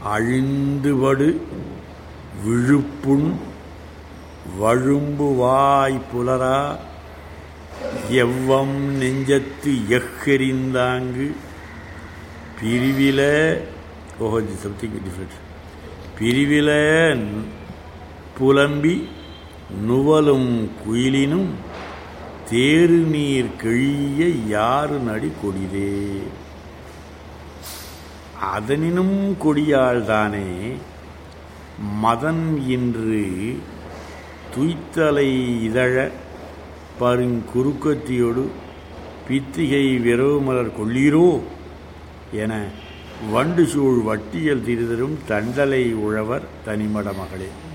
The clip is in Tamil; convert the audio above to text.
அழிந்துபடு விழுப்புண் வழும்புவாய் புலரா எவ்வம் நெஞ்சத்து எஃகெறிந்தாங்கு பிரிவில ஓஹோ சம்திங் டிஃப்ரெண்ட் பிரிவில புலம்பி நுவலும் குயிலினும் தேரு நீர் கிழிய யாரு நடி கொடிதே அதனினும் கொடியாள்தானே மதன் இன்று துய்த்தலை இதழ பருங்குறுக்கத்தியோடு பித்திகை விரவுமலர் கொள்ளீரோ என வண்டு சூழ் வட்டியல் திரிதரும் தண்டலை உழவர் தனிமட மகளே